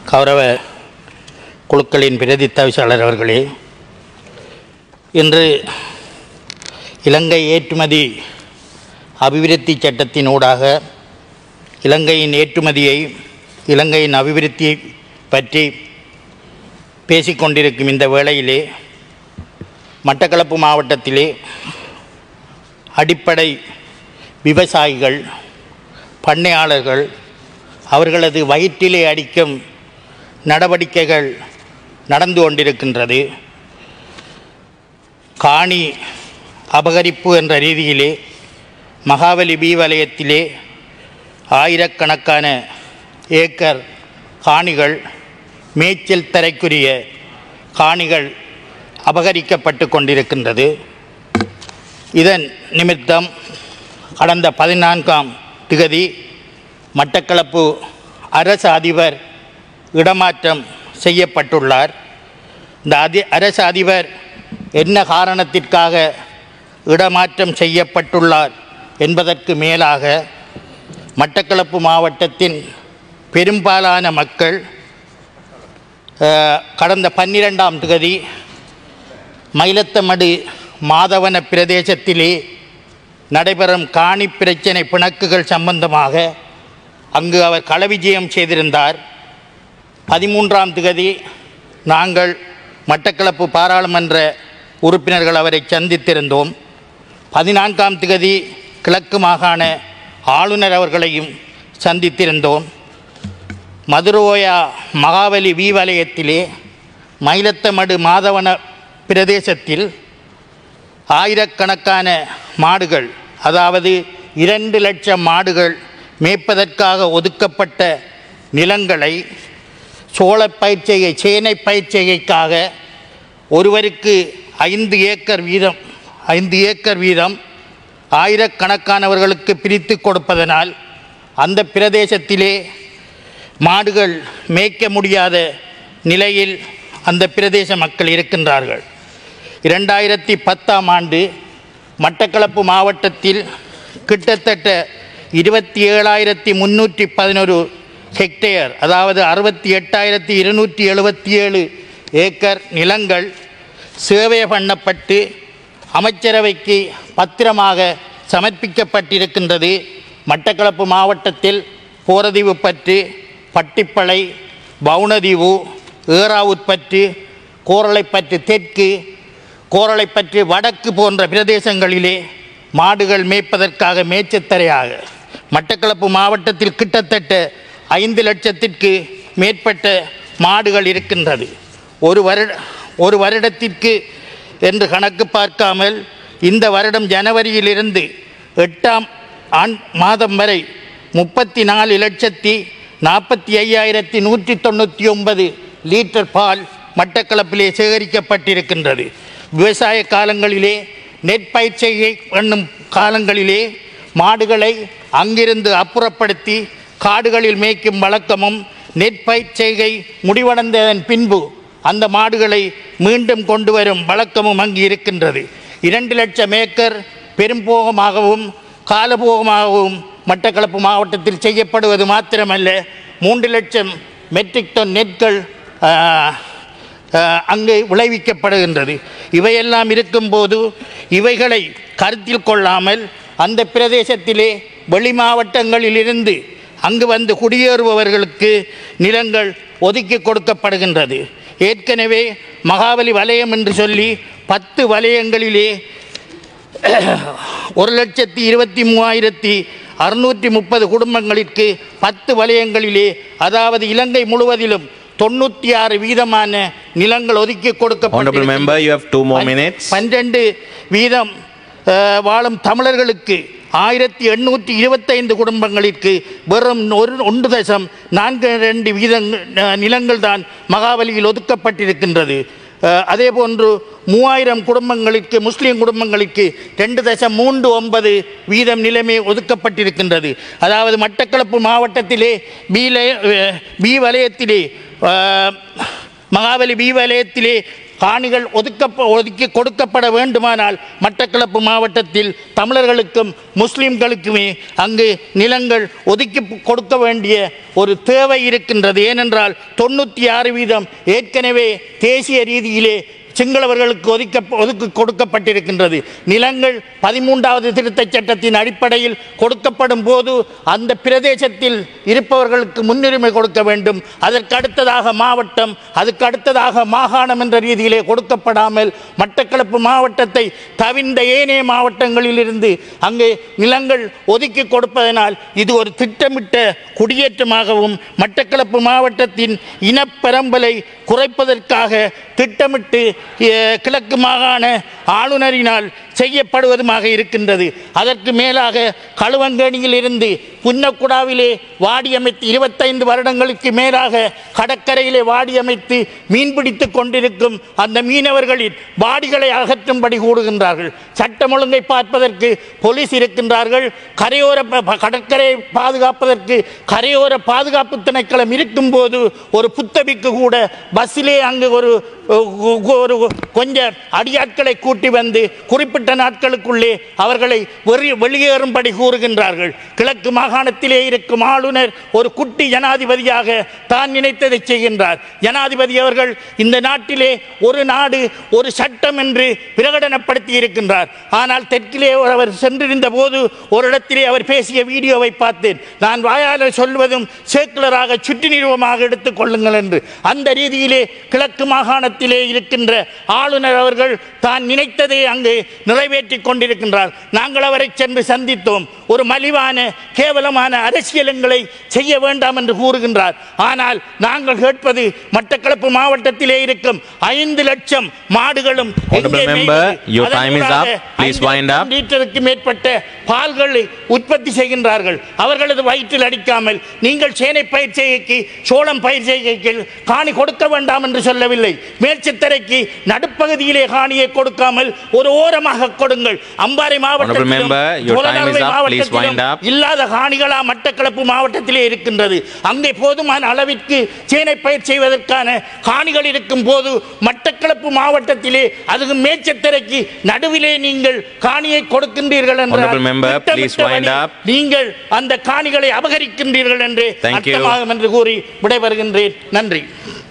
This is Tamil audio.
கௌரவ குழுக்களின் பிரதி தவிசாளர் அவர்களே இன்று இலங்கை ஏற்றுமதி அபிவிருத்தி சட்டத்தின் ஊடாக இலங்கையின் ஏற்றுமதியை இலங்கையின் அபிவிருத்தியை பற்றி பேசிக்கொண்டிருக்கும் இந்த வேளையிலே மட்டக்களப்பு மாவட்டத்திலே அடிப்படை விவசாயிகள் பண்ணையாளர்கள் அவர்களது வயிற்றிலே அடிக்கும் நடவடிக்கைகள் நடந்து கொண்டிருக்கின்றது காணி அபகரிப்பு என்ற ரீதியிலே மகாபலி பி வலயத்திலே ஆயிரக்கணக்கான ஏக்கர் காணிகள் மேய்ச்சல் தரைக்குரிய காணிகள் அபகரிக்கப்பட்டு கொண்டிருக்கின்றது இதன் நிமித்தம் கடந்த பதினான்காம் திகதி மட்டக்களப்பு அரசு அதிபர் இடமாற்றம் செய்யப்பட்டுள்ளார் இந்த அதி அரசு அதிபர் என்ன காரணத்திற்காக இடமாற்றம் செய்யப்பட்டுள்ளார் என்பதற்கு மேலாக மட்டக்களப்பு மாவட்டத்தின் பெரும்பாலான மக்கள் அஹ், கடந்த பன்னிரெண்டாம் திகதி மயிலத்தமடு மாதவன பிரதேசத்திலே நடைபெறும் காணி பிரச்சனை பிணக்குகள் சம்பந்தமாக அங்கு அவர் களவிஜயம் செய்திருந்தார் பதிமூன்றாம் திகதி நாங்கள் மட்டக்களப்பு பாராளுமன்ற உறுப்பினர்கள் அவரை சந்தித்திருந்தோம் பதினான்காம் திகதி கிழக்கு மாகாண ஆளுநர் அவர்களையும் சந்தித்திருந்தோம் மதுரோயா மகாபலி வி வலயத்திலே மயிலத்தமடு மாதவன பிரதேசத்தில் ஆயிரக்கணக்கான மாடுகள் அதாவது இரண்டு லட்சம் மாடுகள் மேய்ப்பதற்காக ஒதுக்கப்பட்ட நிலங்களை சோள பயிற்சியை சேனை பயிற்சிகைக்காக ஒருவருக்கு ஐந்து ஏக்கர் வீதம் ஐந்து ஏக்கர் வீதம் ஆயிரக்கணக்கானவர்களுக்கு பிரித்து கொடுப்பதனால் அந்த பிரதேசத்திலே மாடுகள் மேய்க்க முடியாத நிலையில் அந்த பிரதேச மக்கள் இருக்கின்றார்கள் இரண்டாயிரத்தி பத்தாம் ஆண்டு மட்டக்களப்பு மாவட்டத்தில் கிட்டத்தட்ட இருபத்தி ஏழாயிரத்தி முந்நூற்றி பதினொரு ஹெக்டேயர் அதாவது அறுபத்தி எட்டாயிரத்தி இருநூற்றி எழுபத்தி ஏழு ஏக்கர் நிலங்கள் சேவை பண்ணப்பட்டு அமைச்சரவைக்கு பத்திரமாக சமர்ப்பிக்கப்பட்டிருக்கின்றது மட்டக்களப்பு மாவட்டத்தில் போரதீவுப்பற்று பட்டிப்பளை பவுனதீவு ஏறாவுட்பற்று கோரளைப்பற்று தெற்கு கோரளைப்பற்று வடக்கு போன்ற பிரதேசங்களிலே மாடுகள் மேய்ப்பதற்காக மேய்ச்சத்தரையாக மட்டக்களப்பு மாவட்டத்தில் கிட்டத்தட்ட ஐந்து லட்சத்திற்கு மேற்பட்ட மாடுகள் இருக்கின்றது ஒரு வருட ஒரு வருடத்திற்கு என்று கணக்கு பார்க்காமல் இந்த வருடம் ஜனவரியிலிருந்து எட்டாம் ஆண் மாதம் வரை முப்பத்தி நாலு லட்சத்தி நாற்பத்தி ஐயாயிரத்தி நூற்றி தொண்ணூற்றி ஒன்பது லிட்டர் பால் மட்டக்களப்பிலே சேகரிக்கப்பட்டிருக்கின்றது விவசாய காலங்களிலே நெற்பயிற்சியை பண்ணும் காலங்களிலே மாடுகளை அங்கிருந்து அப்புறப்படுத்தி காடுகளில் மேய்க்கும் வழக்கமும் நெற்பயிற்சிகை முடிவடைந்ததன் பின்பு அந்த மாடுகளை மீண்டும் கொண்டு வரும் வழக்கமும் அங்கு இருக்கின்றது இரண்டு லட்சம் ஏக்கர் பெரும்போகமாகவும் காலபோகமாகவும் மட்டக்களப்பு மாவட்டத்தில் செய்யப்படுவது மாத்திரமல்ல மூன்று லட்சம் மெட்ரிக் டன் நெற்கள் ஆ, ஆ, அங்கு விளைவிக்கப்படுகின்றது இவையெல்லாம் இருக்கும்போது இவைகளை கருத்தில் கொள்ளாமல் அந்த பிரதேசத்திலே வெளி மாவட்டங்களிலிருந்து அங்கு வந்து குடியேறுபவர்களுக்கு நிலங்கள் ஒதுக்கி கொடுக்கப்படுகின்றது ஏற்கனவே மகாபலி வலயம் என்று சொல்லி பத்து வலயங்களிலே ஒரு லட்சத்தி இருபத்தி மூவாயிரத்தி அறுநூற்றி முப்பது குடும்பங்களிற்கு பத்து வலயங்களிலே அதாவது இலங்கை முழுவதிலும் தொண்ணூற்றி ஆறு வீதமான நிலங்கள் ஒதுக்கி Honorable கொடுக்கப்பட்டிருக்கின்றன. member, you have two more bun- minutes. பன்னிரண்டு வீதம் அஹ், வாழும் தமிழர்களுக்கு ஆயிரத்தி எண்ணூற்றி இருபத்தைந்து குடும்பங்களிற்கு வெறும் ஒரு ஒன்று தசம் நான்கு ரெண்டு வீதங் அஹ், நிலங்கள் தான் மகாபலியில் ஒதுக்கப்பட்டிருக்கின்றது அஹ், அதே போன்று மூவாயிரம் குடும்பங்களுக்கு முஸ்லீம் குடும்பங்களுக்கு ரெண்டு தசம் மூன்று ஒன்பது வீதம் நிலைமை ஒதுக்கப்பட்டிருக்கின்றது அதாவது மட்டக்களப்பு மாவட்டத்திலே பீல அஹ், பி வலயத்திலே அஹ், மகாபலி பி வலயத்திலே காணிகள் ஒதுக்க ஒதுக்கி கொடுக்கப்பட வேண்டுமானால் மட்டக்களப்பு மாவட்டத்தில் தமிழர்களுக்கும் முஸ்லிம்களுக்குமே அங்கு நிலங்கள் ஒதுக்கி கொடுக்க வேண்டிய ஒரு தேவை இருக்கின்றது ஏனென்றால் தொண்ணூற்றி ஆறு வீதம் ஏற்கனவே தேசிய ரீதியிலே சிங்களவர்களுக்கு ஒதுக்க ஒதுக்கு கொடுக்கப்பட்டிருக்கின்றது நிலங்கள் பதிமூன்றாவது திருத்தச் சட்டத்தின் அடிப்படையில் கொடுக்கப்படும் போது அந்த பிரதேசத்தில் இருப்பவர்களுக்கு முன்னுரிமை கொடுக்க வேண்டும் அதற்கு அடுத்ததாக மாவட்டம் அதுக்கு அடுத்ததாக மாகாணம் என்ற ரீதியிலே கொடுக்கப்படாமல் மட்டக்களப்பு மாவட்டத்தை தவிர்ந்த ஏனைய மாவட்டங்களிலிருந்து அங்கே நிலங்கள் ஒதுக்கி கொடுப்பதனால் இது ஒரு திட்டமிட்ட குடியேற்றமாகவும் மட்டக்களப்பு மாவட்டத்தின் இனப்பெரம்பலை குறைப்பதற்காக திட்டமிட்டு அஹ், கிழக்கு மாகாண ஆளுநரினால் செய்யப்படுவதுமாக இருக்கின்றது அதற்கு மேலாக களுவங்கேணியிலிருந்து புன்னக்குடாவிலே வாடியமைத்து இருபத்தைந்து வருடங்களுக்கு மேலாக கடற்கரையிலே வாடியமைத்து மீன்பிடித்து கொண்டிருக்கும் அந்த மீனவர்களின் வாடிகளை அகற்றும்படி கூடுகின்றார்கள் சட்டம் ஒழுங்கை பார்ப்பதற்கு போலீஸ் இருக்கின்றார்கள் கரையோர ப- ப- கடற்கரையை பாதுகாப்பதற்கு கரையோர பாதுகாப்பு திணைக்களம் இருக்கும்போது ஒரு புத்தபிக்கு கூட பஸ்ஸிலே அங்கு ஒரு ஒரு கொஞ்ச அடியாட்களை கூட்டி வந்து குறிப்பிட்ட நாட்களுக்குள்ளே அவர்களை வெறி வெளியேறும்படி கூறுகின்றார்கள் கிழக்கு மாகாணத்திலே இருக்கும் ஆளுநர் ஒரு குட்டி ஜனாதிபதியாக தான் நினைத்ததை செய்கின்றார் ஜனாதிபதி அவர்கள் இந்த நாட்டிலே ஒரு நாடு ஒரு சட்டம் என்று பிரகடனப்படுத்தி இருக்கின்றார் ஆனால் தெற்கிலே அவர் சென்றிருந்த போது ஒரு இடத்திலே அவர் பேசிய வீடியோவை பார்த்தேன் நான் வாயால் சொல்வதும் சேக்குலராக சுற்றி நிறுவமாக எடுத்துக் கொள்ளுங்கள் என்று அந்த ரீதியிலே கிழக்கு மாகாணத்திலே இருக்கின்ற ஆளுநர் அவர்கள் தான் நினைத்ததை அங்கு நிறைவேற்றி கொண்டிருக்கின்றார் நாங்கள் அவரை சென்று சந்தித்தோம் ஒரு மலிவான கேவலமான அரசியலங்களை செய்ய வேண்டாம் என்று கூறுகின்றார் ஆனால் நாங்கள் கேட்பது மட்டக்களப்பு மாவட்டத்திலே இருக்கும் ஐந்து லட்சம் மாடுகளும் Honorable எங்கே member, மேய்வது? your அதன் time is ஊடாக up. Please ஐந்து wind லட்சம் up. லிட்டருக்கு மேற்பட்ட பால்களை உற்பத்தி செய்கின்றார்கள் அவர்களது வயிற்றில் அடிக்காமல் நீங்கள் சேனை பயிர் செய்கைக்கு சோளம் பயிர் செய்கைக்கு காணி கொடுக்க வேண்டாம் என்று சொல்லவில்லை மேல்சித்தரைக்கு நடுப்பகுதியிலே காணியை கொடுக்காமல் ஒரு ஓரமாக கொடுங்கள் Ampara Honorable member, your time is up. Please wind up. இல்லாத காணிகளா மட்டக்களப்பு மாவட்டத்திலே இருக்கின்றது அங்கே போதுமான அளவிற்கு சேனை பயிர் செய்வதற்கான காணிகள் இருக்கும் போது மட்டக்களப்பு மாவட்டத்திலே அதுக்கு மேச்சத்திரைக்கு நடுவிலே நீங்கள் காணியை கொடுக்கின்றீர்கள் என்றால் Honorable member, please wind திட்டமிட்டபடி up. நீங்கள் அந்த காணிகளை அபகரிக்கின்றீர்கள் என்று Thank you. அர்த்தமாகும் என்று கூறி விடைபெறுகின்றேன் நன்றி